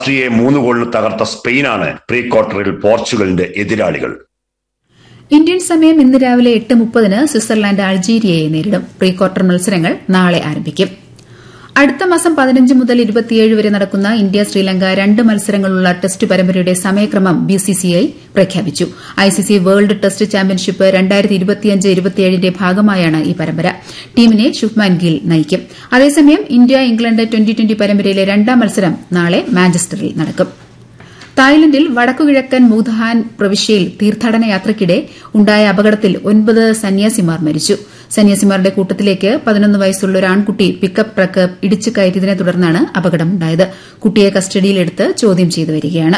ഓസ്ട്രിയയെ മൂന്ന് ഗോളിന് തകർത്ത സ്പെയിനാണ് പ്രീ ക്വാർട്ടറിൽ പോർച്ചുഗലിന്റെ എതിരാളികൾ ഇന്ത്യൻ സമയം ഇന്ന് രാവിലെ എട്ട് മുപ്പതിന് സ്വിറ്റ്സർലാൻഡ് അൾജീരിയയെ നേരിടും പ്രീ ക്വാർട്ടർ മത്സരങ്ങൾ നാളെ ആരംഭിക്കും അടുത്ത മാസം പതിനഞ്ച് മുതൽ ഇരുപത്തിയേഴ് വരെ നടക്കുന്ന ഇന്ത്യ ശ്രീലങ്ക രണ്ട് മത്സരങ്ങളുള്ള ടെസ്റ്റ് പരമ്പരയുടെ സമയക്രമം ബിസിസിഐ പ്രഖ്യാപിച്ചു ഐസിസി വേൾഡ് ടെസ്റ്റ് ചാമ്പ്യൻഷിപ്പ് രണ്ടായിരത്തി ഇരുപത്തിയഞ്ച് ഇരുപത്തിയേഴിന്റെ ഭാഗമായാണ് ഈ പരമ്പര ടീമിനെ ശുഭ്മാൻ ഗിൽ നയിക്കും അതേസമയം ഇന്ത്യ ഇംഗ്ലണ്ട് ട്വന്റി ട്വന്റി പരമ്പരയിലെ രണ്ടാം മത്സരം നാളെ മാഞ്ചസ്റ്ററിൽ നടക്കും തായ്ലൻഡിൽ വടക്കുകിഴക്കൻ മൂധാൻ പ്രവിശ്യയിൽ തീർത്ഥാടന യാത്രയ്ക്കിടെ ഉണ്ടായ അപകടത്തിൽ ഒൻപത് സന്യാസിമാർ മരിച്ചു സന്യാസിമാരുടെ കൂട്ടത്തിലേക്ക് പതിനൊന്ന് വയസ്സുള്ള ഒരു ആൺകുട്ടി പിക്കപ്പ് ട്രക്ക് ഇടിച്ചു കയറ്റിയതിനെ തുടർന്നാണ് അപകടമുണ്ടായത് കുട്ടിയെ കസ്റ്റഡിയിലെടുത്ത് ചോദ്യം ചെയ്തു വരികയാണ്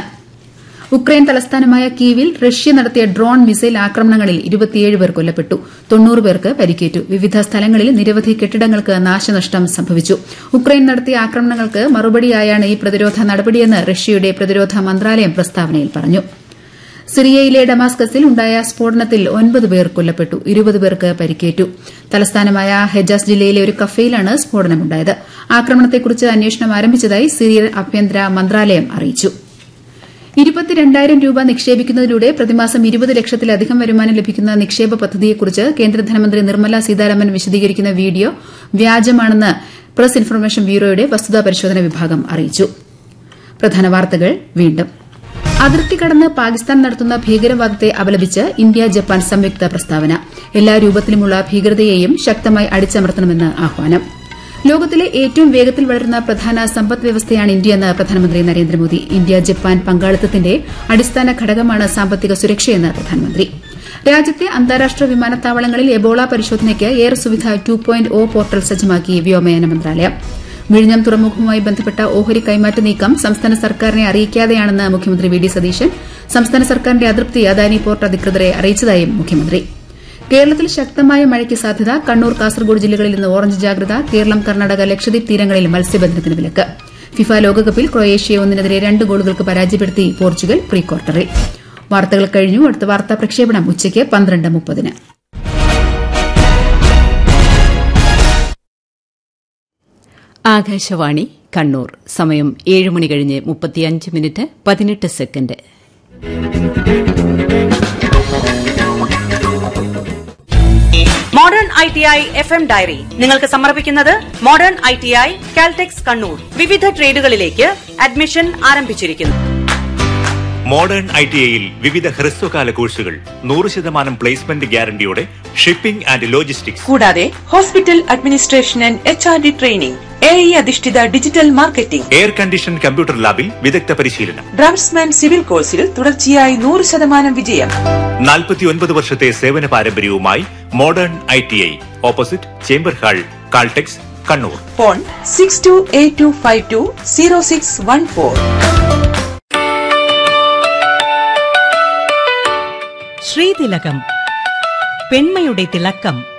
ഉക്രൈൻ തലസ്ഥാനമായ കീവിൽ റഷ്യ നടത്തിയ ഡ്രോൺ മിസൈൽ ആക്രമണങ്ങളിൽ ഇരുപത്തിയേഴ് പേർ കൊല്ലപ്പെട്ടു തൊണ്ണൂറ് പേർക്ക് പരിക്കേറ്റു വിവിധ സ്ഥലങ്ങളിൽ നിരവധി കെട്ടിടങ്ങൾക്ക് നാശനഷ്ടം സംഭവിച്ചു ഉക്രൈൻ നടത്തിയ ആക്രമണങ്ങൾക്ക് മറുപടിയായാണ് ഈ പ്രതിരോധ നടപടിയെന്ന് റഷ്യയുടെ പ്രതിരോധ മന്ത്രാലയം പ്രസ്താവനയിൽ പറഞ്ഞു സിറിയയിലെ ഡമാസ്കസിൽ ഉണ്ടായ സ്ഫോടനത്തിൽ ഒൻപത് പേർ കൊല്ലപ്പെട്ടു ഇരുപത് പേർക്ക് പരിക്കേറ്റു തലസ്ഥാനമായ ഹെജാസ് ജില്ലയിലെ ഒരു കഫേയിലാണ് സ്ഫോടനമുണ്ടായത് ആക്രമണത്തെക്കുറിച്ച് അന്വേഷണം ആരംഭിച്ചതായി സിറിയൻ ആഭ്യന്തര മന്ത്രാലയം അറിയിച്ചു ഇരുപത്തിരണ്ടായിരം രൂപ നിക്ഷേപിക്കുന്നതിലൂടെ പ്രതിമാസം ഇരുപത് ലക്ഷത്തിലധികം വരുമാനം ലഭിക്കുന്ന നിക്ഷേപ പദ്ധതിയെക്കുറിച്ച് കേന്ദ്ര ധനമന്ത്രി നിർമ്മല സീതാരാമൻ വിശദീകരിക്കുന്ന വീഡിയോ വ്യാജമാണെന്ന് പ്രസ് ഇൻഫർമേഷൻ ബ്യൂറോയുടെ വസ്തുതാ പരിശോധന വിഭാഗം അറിയിച്ചു പ്രധാന വാർത്തകൾ വീണ്ടും അതിർത്തി കടന്ന് പാകിസ്ഥാൻ നടത്തുന്ന ഭീകരവാദത്തെ അപലപിച്ച് ഇന്ത്യ ജപ്പാൻ സംയുക്ത പ്രസ്താവന എല്ലാ രൂപത്തിലുമുള്ള ഭീകരതയെയും ശക്തമായി അടിച്ചമർത്തണമെന്ന് ആഹ്വാനം ലോകത്തിലെ ഏറ്റവും വേഗത്തിൽ വളരുന്ന പ്രധാന സമ്പദ് വ്യവസ്ഥയാണ് ഇന്ത്യയെന്ന് പ്രധാനമന്ത്രി നരേന്ദ്രമോദി ഇന്ത്യ ജപ്പാൻ പങ്കാളിത്തത്തിന്റെ അടിസ്ഥാന ഘടകമാണ് സാമ്പത്തിക സുരക്ഷയെന്ന് പ്രധാനമന്ത്രി രാജ്യത്തെ അന്താരാഷ്ട്ര വിമാനത്താവളങ്ങളിൽ എബോള പരിശോധനയ്ക്ക് air Suvidha two point O portal സജ്ജമാക്കി വ്യോമയാന മന്ത്രാലയം വിഴിഞ്ഞം തുറമുഖവുമായി ബന്ധപ്പെട്ട ഓഹരി കൈമാറ്റ നീക്കം സംസ്ഥാന സർക്കാരിനെ അറിയിക്കാതെയാണെന്ന് മുഖ്യമന്ത്രി വി ഡി സതീശൻ സംസ്ഥാന സർക്കാരിന്റെ അതൃപ്തി അദാനി പോർട്ട് അധികൃതരെ അറിയിച്ചതായും മുഖ്യമന്ത്രി കേരളത്തിൽ ശക്തമായ മഴയ്ക്ക് സാധ്യത കണ്ണൂർ കാസർഗോഡ് ജില്ലകളിൽ ഇന്ന് ഓറഞ്ച് ജാഗ്രത കേരളം കർണാടക ലക്ഷദ്വീപ് തീരങ്ങളിൽ മത്സ്യബന്ധനത്തിന് വിലക്ക് ഫിഫ ലോകകപ്പിൽ ക്രൊയേഷ്യയെ ഒന്നിനെതിരെ രണ്ട് ഗോളുകൾക്ക് പരാജയപ്പെടുത്തി പോർച്ചുഗൽ പ്രീ ക്വാർട്ടറിൽ വാർത്തകൾ കഴിഞ്ഞു അടുത്ത വാർത്താ പ്രക്ഷേപണം ഉച്ചയ്ക്ക് പന്ത്രണ്ട് മുപ്പതിന് ആകാശവാണി കണ്ണൂർ സമയം ഏഴ് മണി കഴിഞ്ഞ് മുപ്പത്തിയഞ്ച് മിനിറ്റ് പതിനെട്ട് second modern I T I F M diary നിങ്ങൾക്ക് സമർപ്പിക്കുന്നത് modern I T I Caltex Kannur വിവിധ ട്രേഡുകളിലേക്ക് അഡ്മിഷൻ ആരംഭിച്ചിരിക്കുന്നു മോഡേൺ ഐ ടി ഐയിൽ വിവിധ ഹ്രസ്വകാല കോഴ്സുകൾ നൂറ് ശതമാനം പ്ലേസ്മെന്റ് ഗ്യാരണ്ടിയോടെ ഷിപ്പിംഗ് ആൻഡ് ലോജിസ്റ്റിക്സ് കൂടാതെ hospital administration and H R D training A I അധിഷ്ഠിത digital marketing air condition computer ലാബിൽ വിദഗ്ധ പരിശീലനം ഡ്രാഫ്റ്റ്സ്മാൻ സിവിൽ കോഴ്സിൽ തുടർച്ചയായി നൂറ് ശതമാനം വിജയം നാൽപ്പത്തിയൊൻപത് വർഷത്തെ സേവന പാരമ്പര്യവുമായി modern I T I opposite chamber hall Caltex Kannur phone six two eight two five two zero six one four ശ്രീതിലകം പെൺമയുടെ തിളക്കം